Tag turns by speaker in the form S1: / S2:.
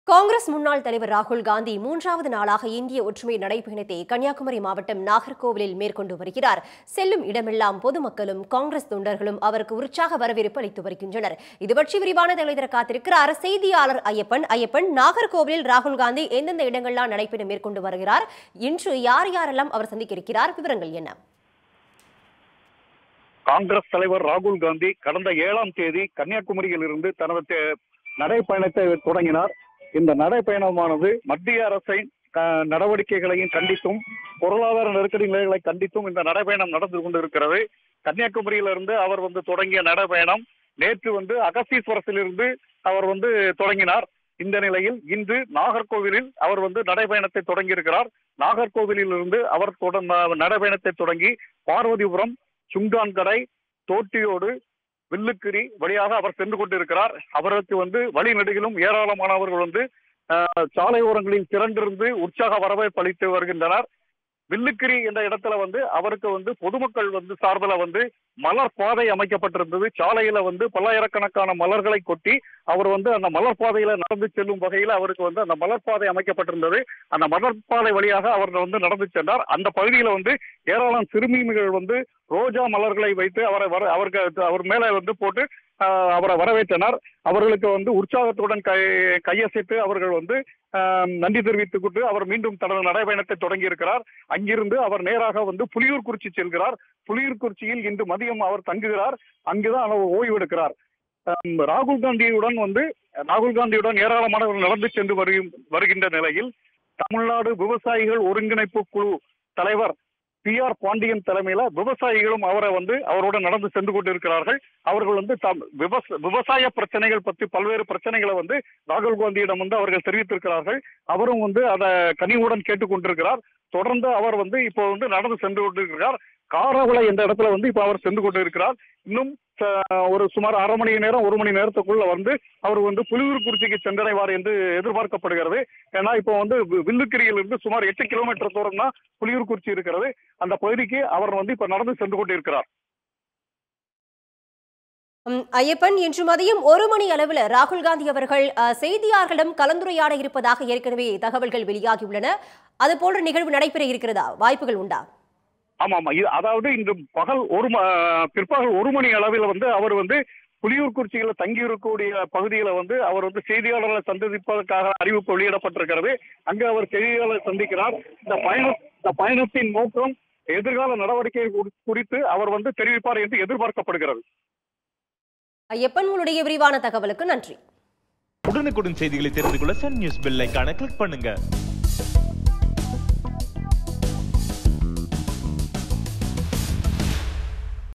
S1: காங்கிரஸ் முன்னாள் தலைவர் ராகுல் காந்தி மூன்றாவது நாளாக இந்திய ஒற்றுமை நடைபயணத்தை கன்னியாகுமரி மாவட்டம் நாகர்கோவிலில் மேற்கொண்டு வருகிறார் செல்லும் இடமெல்லாம் பொதுமக்களும் காங்கிரஸ் தொண்டர்களும் அவருக்கு உற்சாக வரவேற்பு அளித்து வருகின்றனர் இது பற்றி விரிவான தகவலை காத்திருக்கிறார் செய்தியாளர் ஐயப்பன் ஐயப்பன் நாகர்கோவிலில் ராகுல் காந்தி எந்தெந்த இடங்கள்லாம் நடைபயணம் மேற்கொண்டு வருகிறார் இன்று யார் யாரெல்லாம் அவர் சந்திக்க இருக்கிறார் விவரங்கள் என்ன
S2: காங்கிரஸ் தலைவர் ராகுல் காந்தி கடந்த ஏழாம் தேதி கன்னியாகுமரியில் இருந்து தனது தே- நடைப்பயணத்தை தொடங்கினார் இந்த நடைப்பயணமானது மத்திய அரசின் அஹ், நடவடிக்கைகளையும் கண்டித்தும் பொருளாதார நெருக்கடி நிலைகளை கண்டித்தும் இந்த நடைப்பயணம் நடந்து கொண்டிருக்கிறது கன்னியாகுமரியிலிருந்து அவர் வந்து தொடங்கிய நடைப்பயணம் நேற்று வந்து அகஸ்தீஸ்வரத்திலிருந்து அவர் வந்து தொடங்கினார் இந்த நிலையில் இன்று நாகர்கோவிலில் அவர் வந்து நடைப்பயணத்தை தொடங்கியிருக்கிறார் நாகர்கோவிலில் இருந்து அவர் தொட- நடைப்பயணத்தை தொடங்கி பார்வதிபுரம் சுங்கான்கடை தோட்டியோடு வில்லுக்கிரி வழியாக அவர் சென்று கொண்டிருக்கிறார் அவருக்கு வந்து வழிநெடுகிலும் ஏராளமானவர்கள் வந்து அஹ், சாலை ஓரங்களில் திரண்டிருந்து உற்சாக வரவேற்பு அளித்து வருகின்றனர் வில்லுக்கிரி என்ற இடத்துல வந்து அவருக்கு வந்து பொதுமக்கள் வந்து சார்பில் வந்து மலர் பாதை அமைக்கப்பட்டிருந்தது சாலையில வந்து பல்லாயிரக்கணக்கான மலர்களை கொட்டி அவர் வந்து அந்த மலர் பாதையில நடந்து செல்லும் வகையில் அவருக்கு வந்து அந்த மலர் பாதை அமைக்கப்பட்டிருந்தது அந்த மலர் பாதை வழியாக அவர் வந்து நடந்து சென்றார் அந்த பகுதியில வந்து ஏராளம் சிறுமிகள் வந்து ரோஜா மலர்களை வைத்து அவரை வர அவருக்கு அவர் மேலே வந்து போட்டு ஆஹ், அவரை வரவேற்றனர் அவர்களுக்கு வந்து உற்சாகத்துடன் கை கையசைத்து அவர்கள் வந்து ஆஹ், நன்றி தெரிவித்துக் கொண்டு அவர் மீண்டும் தனது நடைபயணத்தை தொடங்கி இருக்கிறார் அங்கிருந்து அவர் நேராக வந்து புலியூர் குறிச்சி செல்கிறார் புலியூர் குறிச்சியில் இன்று மதியம் அவர் தங்குகிறார் அங்குதான் அவர் ஓய்வு எடுக்கிறார் ஆம், ராகுல் காந்தியுடன் வந்து ராகுல் காந்தியுடன் ஏராளமானவர்கள் நடந்து சென்று வரும் வருகின்ற நிலையில் தமிழ்நாடு விவசாயிகள் ஒருங்கிணைப்பு குழு தலைவர் பி ஆர் பாண்டியன் தலைமையில விவசாயிகளும் அவரை வந்து அவரோட நடந்து சென்று கொண்டிருக்கிறார்கள் அவர்கள் வந்து தம் விவச விவசாய பிரச்சனைகள் பற்றி பல்வேறு பிரச்சனைகளை வந்து ராகுல் காந்தியிடம் வந்து அவர்கள் தெரிவித்திருக்கிறார்கள் அவரும் வந்து அதை கனிவுடன் கேட்டுக்கொண்டிருக்கிறார் தொடர்ந்து அவர் வந்து இப்போ வந்து நடந்து சென்று கொண்டிருக்கிறார் காரவளை என்ற இடத்துல வந்து இப்போ அவர் சென்று கொண்டிருக்கிறார் இன்னும் ச- ஒரு சுமார் அரை மணி நேரம் ஒரு மணி நேரத்துக்குள்ள வந்து அவர் வந்து புலியூர் குறிச்சிக்கு சென்றடைவார் என்று எதிர்பார்க்கப்படுகிறது ஏன்னா இப்போ வந்து வி- வில்லுக்கிரியிலிருந்து சுமார் எட்டு கிலோமீட்டர் தூரம் தான் புலியூர் குறிச்சி இருக்கிறது அந்த பகுதிக்கு அவர் வந்து இப்ப நடந்து சென்று கொண்டிருக்கிறார்
S1: ம், ஐயப்பன் இன்று மதியம் ஒரு மணி அளவில் ராகுல் காந்தி அவர்கள் அஹ், செய்தியாளர்களிடம் கலந்துரையாட இருப்பதாக ஏற்கனவே தகவல்கள் வெளியாகியுள்ளன அது போன்ற நிகழ்வு நடைபெற இருக்கிறதா வாய்ப்புகள் உண்டா
S2: ஆமா ஆமா இது அதாவது இன்று பகல் ஒரு ம- பிற்பகல் ஒரு மணி அளவில் வந்து அவர் வந்து புலியூர் குறிச்சியில தங்கி இருக்கக்கூடிய பகுதியில வந்து அவர் வந்து செய்தியாளர்களை சந்திப்பதற்காக அறிவிப்பு வெளியிடப்பட்டிருக்கிறது அங்கு அவர் செய்தியாளரை சந்திக்கிறார் இந்த பயண இந்த பயணத்தின் நோக்கம் எதிர்கால நடவடிக்கை குறி- குறித்து அவர் வந்து தெரிவிப்பார் என்று எதிர்பார்க்கப்படுகிறது
S1: ஐயப்பன் உங்களுடைய விரிவான தகவலுக்கு நன்றி
S3: உடனுக்குடன் செய்திகளை தெரிந்து கொள்ள சன் நியூஸ் பெல் ஐகானை கிளிக் பண்ணுங்க